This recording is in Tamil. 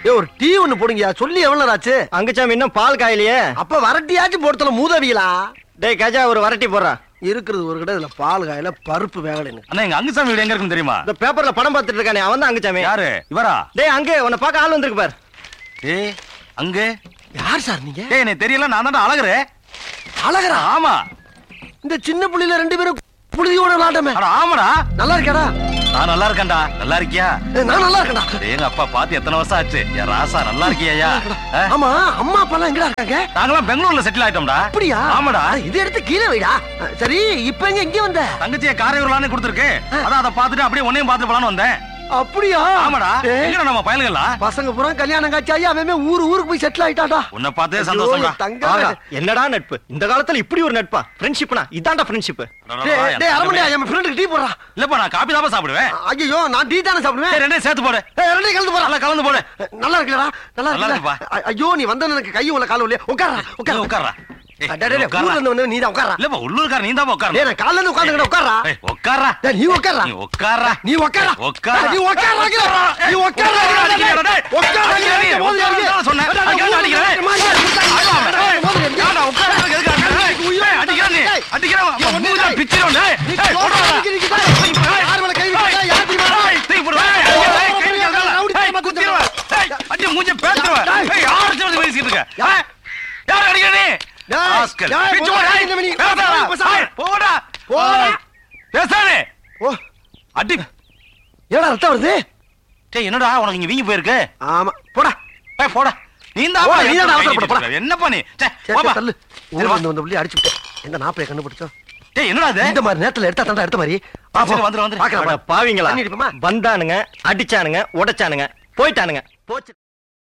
ஏ ஒரு டீ ஒண்ணு போடுங்கயா சொல்லி எவ்வளவு நேரம் ஆச்சு அங்குச்சாமி இன்னும் பால் காயிலையே அப்ப வரட்டியாச்சும் போடுத்தல மூதவியலா டேய் கஜா ஒரு வரட்டி போடுறான் இருக்கிறது ஒரு கடை இதுல பால் காயில பருப்பு வேகலைன்னு அண்ணா எங்க அங்குசாமி வீடு எங்க இருக்குன்னு தெரியுமா இந்த பேப்பர்ல படம் பார்த்துட்டு இருக்கானே அவன் தான் அங்குச்சாமி யாரு இவரா டேய் அங்கே உன்னை பார்க்க ஆள் வந்திருக்கு பார் ஏய் அங்க யார் சார் நீங்க டேய் எனக்கு தெரியல நான் தான் அழகுறே அழகரா ஆமா இந்த சின்ன புள்ளில ரெண்டு பேரும் புழுதியோட விளாட்டமே அட ஆமாடா நல்லா இருக்கேடா நான் நல்லா இருக்கேன்டா நல்லா இருக்கியா ஏ, நான் நல்லா இருக்கேன்டா டேய், எங்க அப்பா பார்த்து எத்தனை வருஷம் ஆச்சு என் ராசா நல்லா இருக்கியா ஆமா அம்மா அப்பா எல்லாம் எங்கடா இருக்காங்க நாங்களாம் பெங்களூர்ல செட்டில் ஆயிட்டோம்டா அப்படியா ஆமாடா இது எடுத்து கீழே வைடா சரி இப்ப எங்க இங்க வந்த தங்கச்சியை காரையூர்லான்னு கொடுத்துருக்கு அதான் அதை பார்த்துட்டு அப்படியே உன்னையும் பார்த்துட்டு போலான்னு வந்தேன் அப்படியா ஆமாடா ஏய், எங்கடா நம்ம பயலுகளா பசங்க பூரா கல்யாணம் காட்சி ஆகி அவன் அவன் ஊரு ஊருக்கு போய் செட்டில் ஆயிட்டாடா உன்னை பார்த்தே சந்தோஷம்டா ஐயோ, தங்கமே. ஆகா என்னடா நட்பு இந்த காலத்துல இப்படி ஒரு நட்பா ஃப்ரெண்ட்ஷிப்னா இதான்டா ஃப்ரெண்ட்ஷிப் டேய், டேய், அரமண்டையா, என் ஃப்ரெண்டுக்கு டீ போடுறா இல்லப்பா நான் காபி தான் சாப்பிடுவேன் ஐயோ நான் டீ தானே சாப்பிடுவேன் டேய், ரெண்டையும் சேர்த்து போடு ஏய், ரெண்டையும் கலந்து போறா நல்லா கலந்து போடு நல்லா இருக்குல்லடா நல்லா நல்லா இருக்குல்ல இருக்குப்பா. ஐ- ஐயோ நீ வந்த எனக்கு கை உள்ள கால இல்லையா உட்காரா நீ உட்கார உட்கார்றா ஏய், டேய், டேய், டேய், உட்கார்றா. ஊர்ல இருந்து வந்து நீ தான் உட்காரா இல்லப்பா உள்ளூர்கார நீ தான் உட்காரணும் டேய் நான் காலைல இருந்து உட்கார்ந்துக்கிட்ட உட்காரா ஏய், உட்கார்றா டேய், நீ உட்காரா நீ உட்கார்றா நீ உட்காரா உட்காரா. நீ உட்காரா நீ உட்காரா அடிக்கிறடா, டேய். அடிக்கிறடா நீ. உட்காருடா சொன்னேன். அடிக்கிறடா, அடிக்கிறடா. ஏன்டா, உட்கார்றதுக்கு எதுக்கு அடிக்கிற? டேய், ஏய், அடிக்கிறா நீ. அடிக்கிறா, அவன் மூஞ்சில பிச்சிரும், டேய். ஏய், போடுறா. ஏய், தூக்கி போடு. ஏய், அடிக்கிறா, ஏய், கை வைக்காத. ஏய், குத்திருவேன். ஏய், அடி, மூஞ்சில பேத்துருவேன். ஏய், யாரை வச்சு வந்து பேசிட்டு இருக்க? ஏய், யாரை அடிக்கிற நீ? டேய், ராஸ்கல். டேய், பிச்சு போடு, போடா, ஏய், இந்த மணி. பேசாதடா. பேசாத. ஏய், போடா. போடா. பேசாதே. ஓ அடி. ஏடா ரத்தம் வருது டேய், என்னடா உனக்கு இங்க வீங்கி போயிருக்கு ஆமா போடா ஏய், போடா நீ தான் போடா, நீ தான்டா அவசரப்பட, போடா. என்னப்பா நீ சே, சரி, போப்பா. சரி, தள்ளு சரி, ஊர்ல வா. இருந்து வந்த புள்ளி அடிச்சு விட்டேன் எங்க நாப்பைய கண்டுபிடிச்சோம் டேய் என்னடா இது இந்த மாதிரி நேரத்துல எடுத்தா தாண்டா எடுத்த மாதிரி வா, போ. சரி, வந்துரு, வந்துரு. பார்க்கலாம், அட பாவிங்களா தண்ணி அடிப்போமா? வந்தானுங்க அடிச்சானுங்க உடைச்சானுங்க போயிட்டானுங்க போச்சு